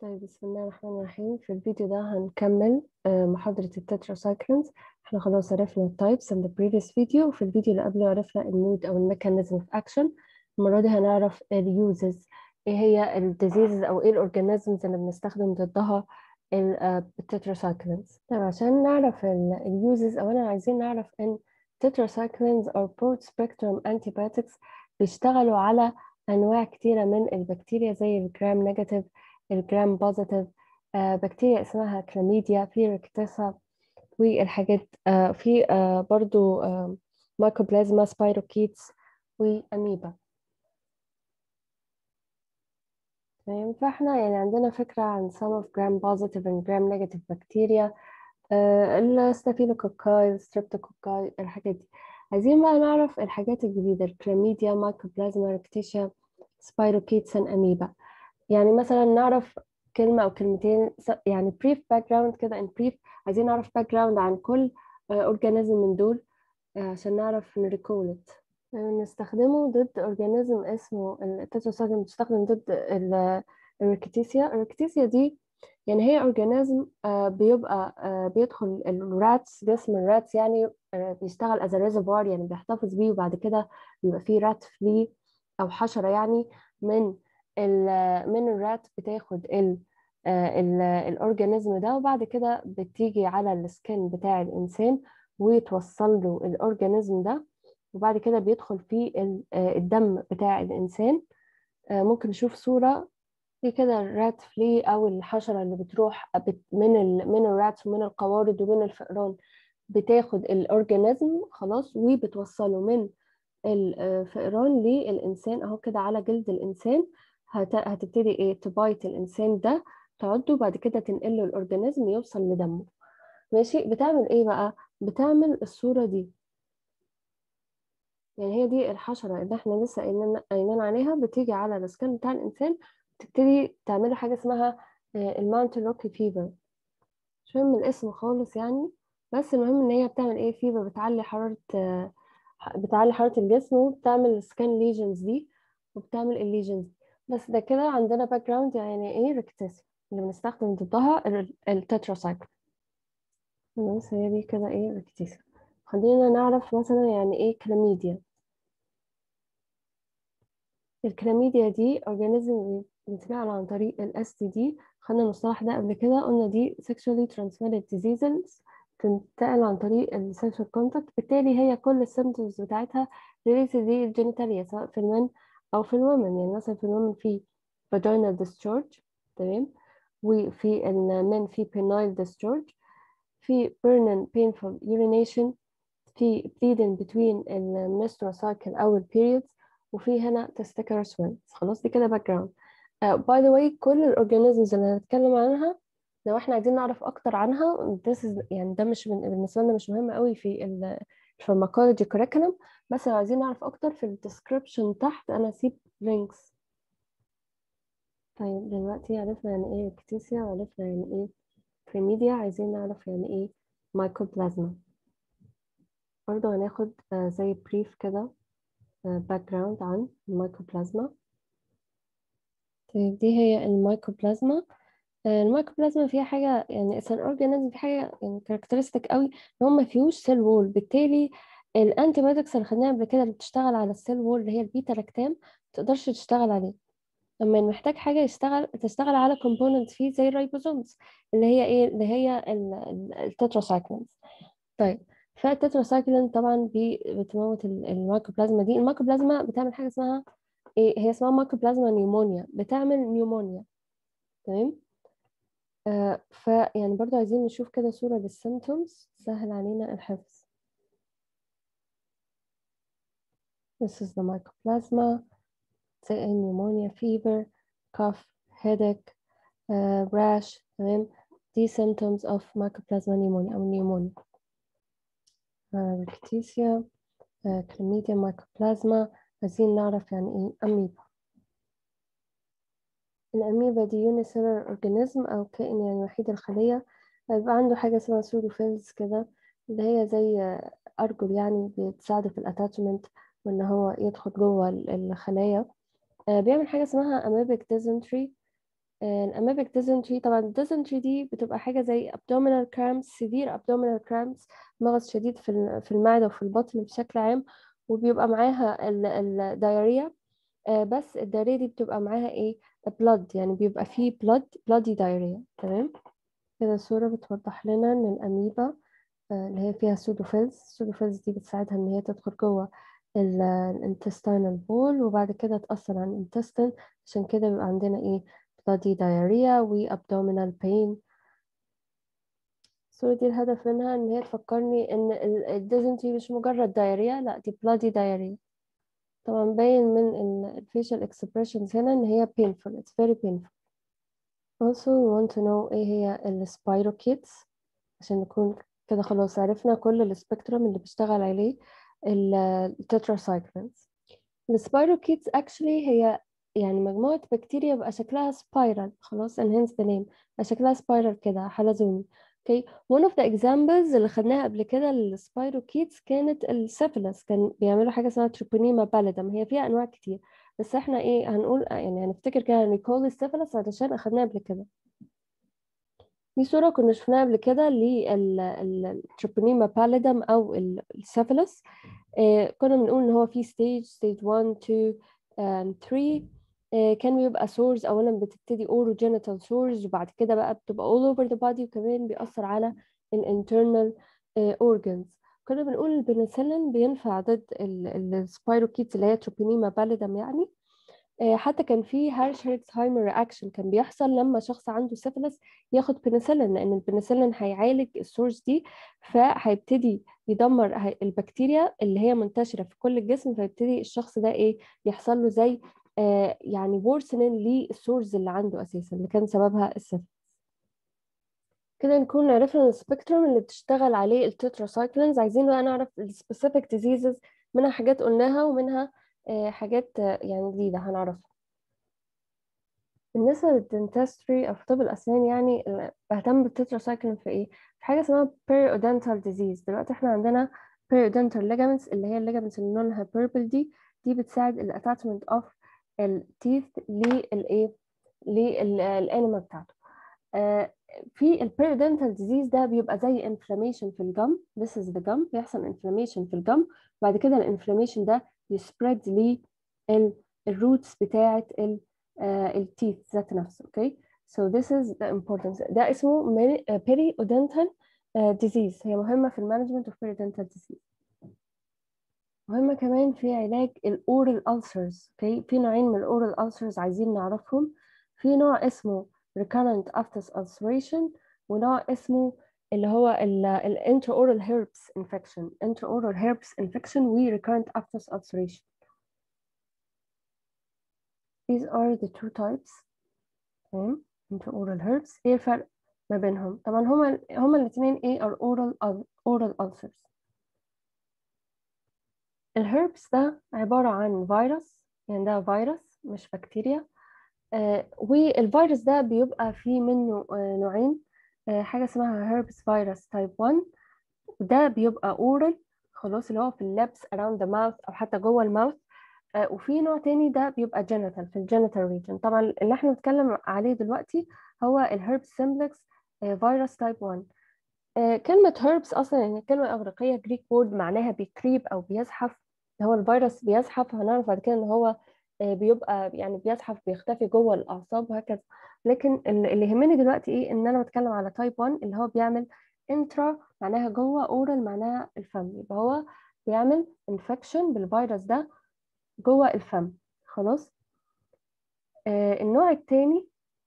طيب بسم الله الرحمن الرحيم في الفيديو ده هنكمل آه، محاضرة التتراسايكلينز احنا خلاص عرفنا التايبس in the previous video وفي الفيديو اللي قبله عرفنا المود أو الميكانيزم of action المرة دي هنعرف اليوزز ايه هي الديزيزز أو ايه الأورجانيزمز اللي بنستخدم ضدها التتراسايكلينز طيب عشان نعرف اليوزز أولا عايزين نعرف إن tetracyclines or broad spectrum antibiotics بيشتغلوا على أنواع كتيرة من البكتيريا زي الجرام نيجاتيف الجرام بوزيتيف آه بكتيريا اسمها كلاميديا في ريكتسا والحاجات آه في آه برضو آه مايكوبلازما سبايروكيتس وأميبا تمام فاحنا يعني عندنا فكرة عن some of gram positive and gram negative bacteria آه الستافيلوكوكاي الستريبتوكوكاي الحاجات دي عايزين بقى نعرف الحاجات الجديدة الكلاميديا مايكوبلازما ريكتيشيا سبايروكيتس أميبا يعني مثلا نعرف كلمة أو كلمتين يعني brief background كده in brief عايزين نعرف background عن كل أورجانيزم من دول عشان نعرف نريكول نستخدمه ضد أورجانيزم اسمه التتراسايكلين بتستخدم ضد الريكتيسيا الريكتيسيا دي يعني هي أورجانيزم بيبقى بيدخل الراتس جسم الراتس يعني بيشتغل as a reservoir يعني بيحتفظ بيه وبعد كده بيبقى فيه رات فلي أو حشرة يعني من من الرات بتاخد ال الاورجانيزم ده وبعد كده بتيجي على السكين بتاع الانسان ويتوصل له الاورجانيزم ده وبعد كده بيدخل في الدم بتاع الانسان ممكن نشوف صوره دي كده الرات فلي او الحشره اللي بتروح من ال من الرات ومن القوارض ومن الفئران بتاخد الاورجانيزم خلاص وبتوصله من الفئران للانسان اهو كده على جلد الانسان هتبتدي ايه تبايت الانسان ده تعده بعد كده تنقله الاورجانيزم يوصل لدمه ماشي بتعمل ايه بقى بتعمل الصورة دي يعني هي دي الحشرة اللي احنا لسه قايلين عليها بتيجي على السكان بتاع الانسان تبتدي تعمل حاجة اسمها الماونتن روكي فيفر مش مهم الاسم خالص يعني بس المهم ان هي بتعمل ايه فيفر بتعلي حرارة بتعلي حرارة الجسم وبتعمل سكان ليجنز دي وبتعمل الليجنز دي بس ده كده عندنا باك جراوند يعني ايه ريكتيسيا اللي بنستخدم ضدها التتراسايكل بس هي دي كده ايه ريكتيسيا خلينا نعرف مثلا يعني ايه كلاميديا الكلاميديا دي اورجانيزم بيتنقل عن طريق الاس تي دي خدنا المصطلح ده قبل كده قلنا دي sexually transmitted diseases تنتقل عن طريق السيكشوال كونتاكت بالتالي هي كل السيمتومز بتاعتها ريليتد للجينيتاليا سواء في المن أو في الومن يعني مثلا في الومن في vaginal discharge تمام وفي المن في penile discharge في burning painful urination في bleeding between menstrual cycle أو periods وفي هنا testicular swells خلاص دي كده باك جراوند uh, by the way كل الأورجانيزمز اللي هنتكلم عنها لو احنا عايزين نعرف أكتر عنها this is يعني ده مش بالنسبة لنا مش مهم قوي في الفارماكولوجي curriculum بس لو عايزين نعرف أكتر في الديسكريبشن تحت أنا أسيب لينكس طيب دلوقتي عرفنا يعني إيه ريكتيسيا وعرفنا يعني إيه كريميديا عايزين نعرف يعني إيه مايكوبلازما برضه هناخد زي بريف كده باك جراوند عن المايكوبلازما طيب دي هي المايكوبلازما المايكوبلازما فيها حاجة يعني it's an organism في حاجة يعني كاركترستيك قوي إن هو ما فيهوش سيل وول بالتالي الانتيبيوتكس اللي خدناها قبل كده اللي بتشتغل على السيل وول اللي هي البيتا لاكتام متقدرش تشتغل عليه لما محتاج حاجة يشتغل تشتغل على كومبوننت فيه زي الريبوزومز اللي هي ايه اللي هي التتراسايكلينز طيب فالتتراسايكلين طبعا بتموت المايكوبلازما دي المايكوبلازما بتعمل حاجة اسمها ايه هي اسمها مايكوبلازما نيومونيا بتعمل نيومونيا تمام آه فيعني برضو عايزين نشوف كده صورة للسيمتومز تسهل علينا الحفظ This is the mycoplasma, pneumonia, fever, cough, headache, uh, rash, تمام these symptoms of mycoplasma pneumonia أو pneumonia. Uh, rickettsia, uh, chlamydia, mycoplasma عايزين نعرف يعني إيه أميبا. الأميبا دي unicellular organism أو كائن يعني وحيد الخلية يبقى عنده حاجة اسمها سودوفيلز كده اللي هي زي أرجل يعني بتساعده في الاتاتشمنت وإن هو يدخل جوه الخلايا بيعمل حاجة اسمها أميبك ديزنتري الأماميك dysentery طبعا dysentery دي بتبقى حاجة زي abdominal cramps severe abdominal cramps مغص شديد في في المعدة وفي البطن بشكل عام وبيبقى معاها الدايريا بس الدايريا دي بتبقى معاها ايه blood يعني بيبقى فيه blood bloody diarrhea تمام كده الصورة بتوضح لنا إن الأميبا اللي هي فيها سودوفيلز السودوفيلز دي بتساعدها إن هي تدخل جوه الانتستينال بول وبعد كده تأثر على الانتستين عشان كده بيبقى عندنا ايه bloody diarrhea و abdominal pain الصورة دي الهدف منها إن هي تفكرني إن الديزنتري مش مجرد diarrhea لا دي bloody diarrhea طبعا باين من ال facial expressions هنا إن هي painful it's very painful also we want to know إيه هي ال spirochetes عشان نكون كده خلاص عرفنا كل السبيكترم اللي بيشتغل عليه التتراسايكلينز السبايروكيتس actually هي يعني مجموعة بكتيريا بقى شكلها سبايرال خلاص enhance the name بقى شكلها سبايرال كده حلزوني اوكي one of the examples اللي خدناها قبل كده للسبايروكيتس كانت السيفيلس كان بيعملوا حاجة اسمها تروبونيما باليدم هي فيها أنواع كتير بس احنا ايه هنقول يعني هنفتكر كده نيكول السيفيلس علشان أخدناها قبل كده دي صورة كنا شفناها قبل كده للتروبونيما باليدم أو السيفيلس آه كنا بنقول إن هو في ستيج ستيج 1 2 3 آه كان بيبقى سورز أولا بتبتدي أوروجينيتال سورز وبعد كده بقى بتبقى all over the body وكمان بيأثر على الانترنال organs كنا بنقول البنسلين بينفع ضد السبايروكيتس اللي هي تروبونيما باليدم يعني حتى كان في هارش هيرتزهايمر رياكشن كان بيحصل لما شخص عنده سيفلس ياخد بنسلين لان البنسلين هيعالج السورس دي فهيبتدي يدمر البكتيريا اللي هي منتشره في كل الجسم فيبتدي الشخص ده ايه يحصل له زي آه يعني وورسنين للسورس اللي عنده اساسا اللي كان سببها السيفلس كده نكون عرفنا السبيكتروم اللي بتشتغل عليه التتراسايكلينز عايزين بقى نعرف السبيسيفيك ديزيزز منها حاجات قلناها ومنها حاجات يعني جديدة هنعرفها بالنسبة للدنتستري أو في طب الأسنان يعني بهتم بالتتراسايكلين في إيه؟ في حاجة اسمها periodontal disease دلوقتي إحنا عندنا periodontal ligaments اللي هي الليجامنتس اللي لونها purple دي دي بتساعد ال attachment of التيث للإيه؟ للأنيما بتاعته آه في البيريودنتال ديزيز ده بيبقى زي انفلاميشن في الجم this is the gum بيحصل انفلاميشن في الجم وبعد كده الانفلاميشن ده يسبريد للروتس بتاعة التيث ذات نفسه اوكي so this is the importance ده اسمه periodontal disease هي مهمة في المانجمنت of periodontal disease مهمة كمان في علاج الأورال ulcers اوكي في نوعين من الأورال ulcers عايزين نعرفهم في نوع اسمه recurrent aphthous ulceration ونوع اسمه اللي هو ال intraoral herpes infection intraoral herpes infection و recurrent aphthous ulceration these are the two types تمام intraoral herpes ايه الفرق ما بينهم طبعا هما هما الاثنين ايه are oral oral ulcers الهربس ده عبارة عن فيروس يعني ده فيروس مش بكتيريا آه والفيروس ده بيبقى فيه منه آه نوعين آه حاجة اسمها هربس فيروس تايب 1 وده بيبقى اورال خلاص اللي هو في اللبس around the mouth أو حتى جوه الماوث آه وفي نوع تاني ده بيبقى جينيتال في الجينيتال ريجن طبعا اللي احنا بنتكلم عليه دلوقتي هو الهربس سيمبلكس فيروس تايب 1 آه كلمة هربس أصلا يعني كلمة إغريقية جريك وورد معناها بيكريب أو بيزحف هو الفيروس بيزحف هنعرف بعد كده إن هو بيبقى يعني بيزحف بيختفي جوه الاعصاب وهكذا لكن اللي يهمني دلوقتي ايه ان انا بتكلم على تايب 1 اللي هو بيعمل انترا معناها جوه اورال معناها الفم يبقى هو بيعمل انفكشن بالفيروس ده جوه الفم خلاص آه النوع الثاني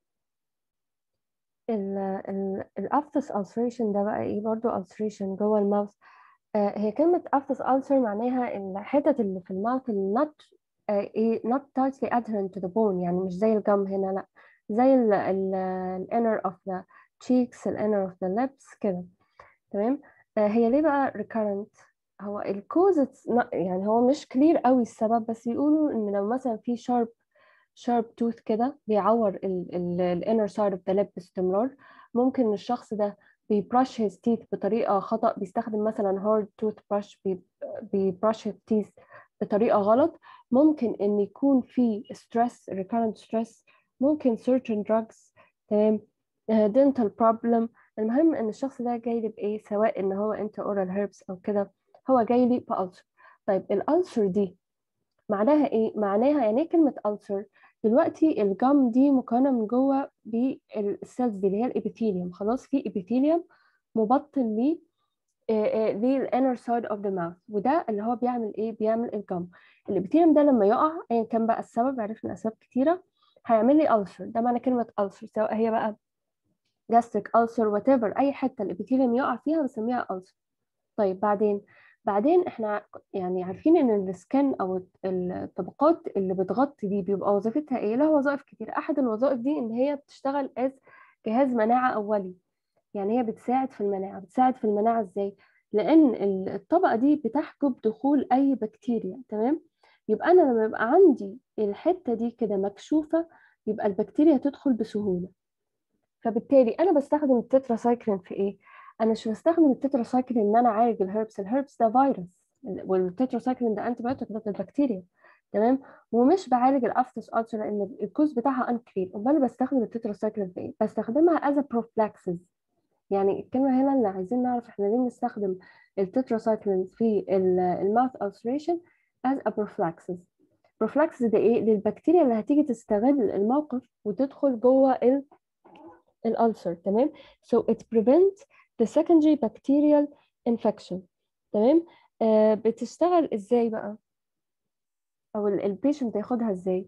الافتس ulceration ده بقى ايه برضو ulceration جوه الماوث آه هي كلمة افتس ulcer معناها الحتت اللي في الماوث اللي not ايه not tightly adherent to the bone يعني مش زي الجم هنا لا زي ال ال ال inner of the cheeks ال inner of the lips كده تمام آه هي ليه بقى recurrent هو الكوز يعني هو مش كلير قوي السبب بس بيقولوا ان لو مثلا في sharp sharp tooth كده بيعور ال ال ال inner side of the lip باستمرار ممكن الشخص ده بيبرش his teeth بطريقة خطأ بيستخدم مثلا hard tooth brush بيبرش his teeth بطريقة غلط ممكن إن يكون في stress recurrent stress ممكن certain drugs تمام دنتال بروبلم المهم ان الشخص ده جاي لي بايه سواء ان هو انت اورال هيربس او كده هو جاي لي بألسر طيب الألسر دي معناها ايه معناها يعني ايه كلمه ألسر دلوقتي الجام دي مكونه من جوه بالسيلز دي اللي هي الابيثيليوم خلاص في ابيثيليوم مبطن ليه للانر سايد اوف ذا ماوث وده اللي هو بيعمل ايه بيعمل الجم الابيثيليوم ده لما يقع ايا كان بقى السبب عرفنا اسباب كتيره هيعمل لي ألسر ده معنى كلمه ألسر سواء هي بقى gastric ألسر وات ايفر اي حته الابيثيليوم يقع فيها بنسميها ألسر طيب بعدين بعدين احنا يعني عارفين ان السكن او الطبقات اللي بتغطي دي بيبقى وظيفتها ايه لها وظائف كتير احد الوظائف دي ان هي بتشتغل از جهاز مناعه اولي يعني هي بتساعد في المناعه بتساعد في المناعه ازاي لان الطبقه دي بتحجب دخول اي بكتيريا تمام يبقى انا لما يبقى عندي الحته دي كده مكشوفه يبقى البكتيريا تدخل بسهوله فبالتالي انا بستخدم التتراسايكلين في ايه انا مش بستخدم التتراسايكلين ان انا اعالج الهربس الهربس ده فيروس والتتراسايكلين ده انتي بايوتيك ضد البكتيريا تمام ومش بعالج الافتس ألسر لان الكوز بتاعها انكلير امال بستخدم التتراسايكلين في ايه بستخدمها از بروفلاكسز يعني الكلمه هنا اللي عايزين نعرف احنا ليه بنستخدم التتراسايكلين في الماوث ulceration as a prophylaxis prophylaxis ده ايه للبكتيريا اللي هتيجي تستغل الموقف وتدخل جوه الألسر تمام so it prevents the secondary bacterial infection تمام آه بتشتغل ازاي بقى او البيشنت ياخدها ازاي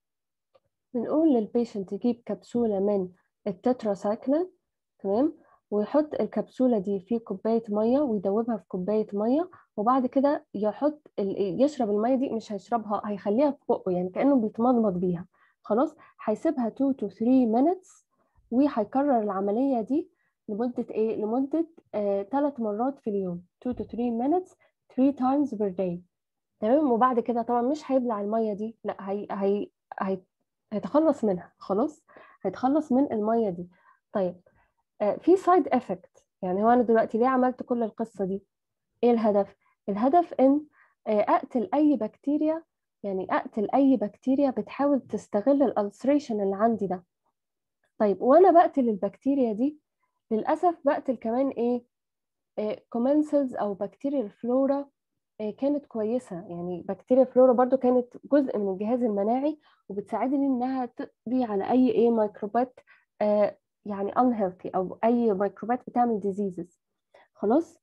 بنقول للبيشنت يجيب كبسولة من التتراسايكلين تمام ويحط الكبسولة دي في كوباية مية ويدوبها في كوباية مية وبعد كده يحط يشرب المية دي مش هيشربها هيخليها في بقه يعني كأنه بيتمضمض بيها خلاص هيسيبها 2 to 3 minutes وهيكرر العملية دي لمدة إيه؟ لمدة ثلاث آه مرات في اليوم 2 to 3 minutes 3 times per day تمام وبعد كده طبعا مش هيبلع المية دي لا هي هي هي هيتخلص منها خلاص هيتخلص من المية دي طيب آه في سايد افكت يعني هو انا دلوقتي ليه عملت كل القصة دي ايه الهدف الهدف ان آه اقتل اي بكتيريا يعني اقتل اي بكتيريا بتحاول تستغل الالسريشن اللي عندي ده طيب وانا بقتل البكتيريا دي للاسف بقتل كمان ايه كومنسلز او بكتيريا الفلورا كانت كويسة يعني بكتيريا فلورا برضو كانت جزء من الجهاز المناعي وبتساعدني انها تقضي على اي ايه ميكروبات يعني unhealthy او اي ميكروبات بتعمل diseases خلاص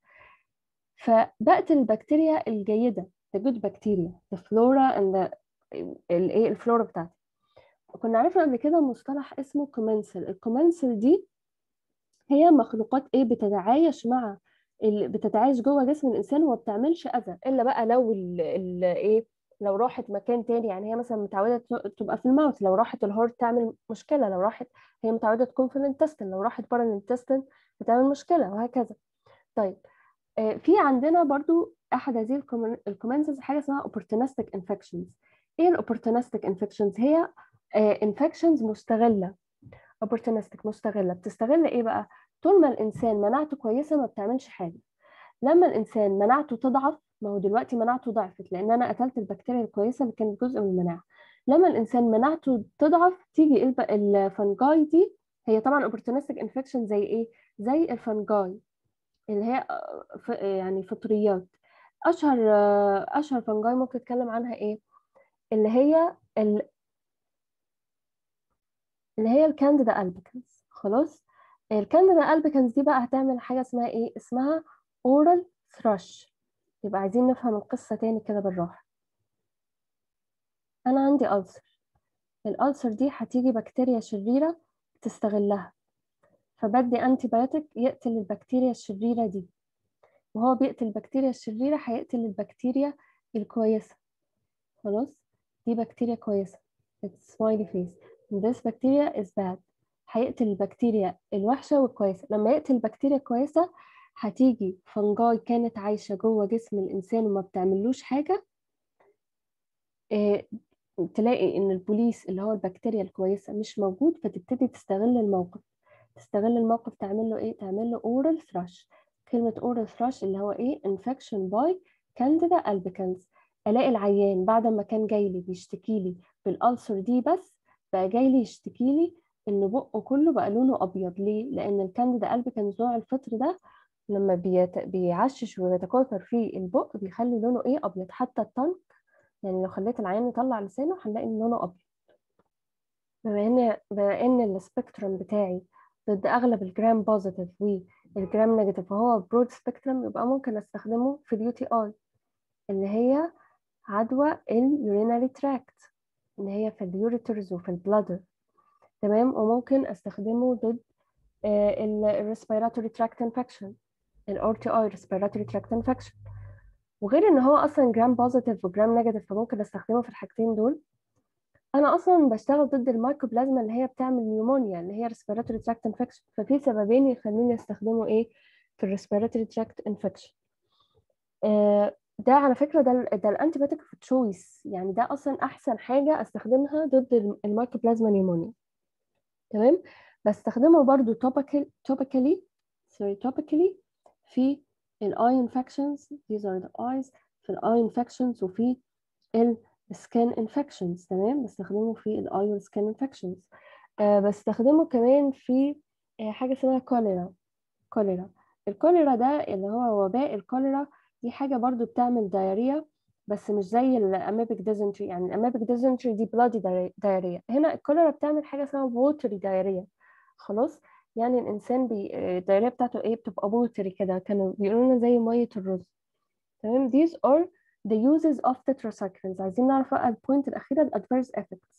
فبقتل البكتيريا الجيدة the good bacteria the flora and the الايه الفلورا بتاعتي كنا عرفنا قبل كده مصطلح اسمه كومنسل الكومنسل دي هي مخلوقات ايه بتتعايش مع اللي بتتعايش جوه جسم الانسان وما بتعملش اذى الا بقى لو ال ال ايه لو راحت مكان تاني يعني هي مثلا متعوده تبقى في الماوث لو راحت الهورت تعمل مشكله لو راحت هي متعوده تكون في الانتستين لو راحت بره الانتستين بتعمل مشكله وهكذا طيب آه في عندنا برضو احد هذه الكومنسز حاجه اسمها opportunistic infections ايه الاوبورتونستيك انفكشنز هي انفكشنز مستغله opportunistic مستغله بتستغل ايه بقى طول ما الانسان مناعته كويسه ما بتعملش حاجه لما الانسان مناعته تضعف ما هو دلوقتي مناعته ضعفت لان انا قتلت البكتيريا الكويسه اللي كانت جزء من المناعه لما الانسان مناعته تضعف تيجي الفنجاي دي هي طبعا opportunistic infection زي ايه زي الفنجاي اللي هي يعني فطريات اشهر اشهر فنجاي ممكن اتكلم عنها ايه اللي هي ال... اللي هي الكانديدا البيكنز خلاص الكانديدا البيكنز دي بقى هتعمل حاجه اسمها ايه اسمها اورال ثراش يبقى عايزين نفهم القصه تاني كده بالراحه انا عندي ألسر الألسر دي هتيجي بكتيريا شريره تستغلها فبدي انتي بايوتيك يقتل البكتيريا الشريره دي وهو بيقتل البكتيريا الشريره هيقتل البكتيريا الكويسه خلاص دي بكتيريا كويسه it's smiley face this bacteria is bad هيقتل البكتيريا الوحشه والكويسه لما يقتل البكتيريا الكويسه هتيجي فنجاي كانت عايشه جوه جسم الانسان وما بتعملوش حاجه إيه تلاقي ان البوليس اللي هو البكتيريا الكويسه مش موجود فتبتدي تستغل الموقف تستغل الموقف تعمل له ايه تعمل له اورال ثراش كلمه اورال ثراش اللي هو ايه انفكشن باي كانديدا البيكنز الاقي العيان بعد ما كان جاي لي بيشتكي لي بالالسر دي بس بقى جاي لي يشتكي لي ان بقه كله بقى لونه ابيض ليه لان الكانديدا البيكنز نوع الفطر ده لما بيت... بيعشش ويتكاثر في البق بيخلي لونه ايه ابيض حتى التنك يعني لو خليت العيان يطلع لسانه هنلاقي ان لونه ابيض بما ان بما ان السبيكترم بتاعي ضد اغلب الجرام بوزيتيف والجرام نيجاتيف وهو برود سبيكترم يبقى ممكن استخدمه في اليو تي اي اللي هي عدوى اليوريناري تراكت اللي هي في اليوريترز وفي البلادر تمام وممكن استخدمه ضد الريسبيراتوري تراكت انفكشن الار تي اي ريسبيراتوري تراكت انفكشن وغير ان هو اصلا جرام بوزيتيف وجرام نيجاتيف فممكن استخدمه في الحاجتين دول انا اصلا بشتغل ضد المايكوبلازما اللي هي بتعمل نيومونيا اللي هي ريسبيراتوري تراكت انفكشن ففي سببين يخلوني استخدمه ايه في الريسبيراتوري تراكت انفكشن ده على فكره ده ال ده الانتيبيوتيك في تشويس يعني ده اصلا احسن حاجه استخدمها ضد المايكوبلازما نيومونيا تمام بستخدمه برضو توبيكال توبيكالي سوري توبيكالي في الاي انفكشنز these are the eyes في الاي انفكشنز وفي السكين انفكشنز تمام بستخدمه في الاي والسكين انفكشنز آه بستخدمه كمان في آه حاجه اسمها كوليرا كوليرا الكوليرا ده اللي هو وباء الكوليرا دي حاجه برضو بتعمل دايريا بس مش زي الاميبك ديزنتري يعني الاميبك ديزنتري دي بلادي دايريا هنا الكوليرا بتعمل حاجه اسمها ووتري دايريا خلاص يعني الانسان بي الدايريه بتاعته ايه بتبقى بوتري كده كانوا بيقولوا لنا زي ميه الرز تمام these are the uses of tetracyclines عايزين نعرف بقى البوينت الاخيره الادفيرس effects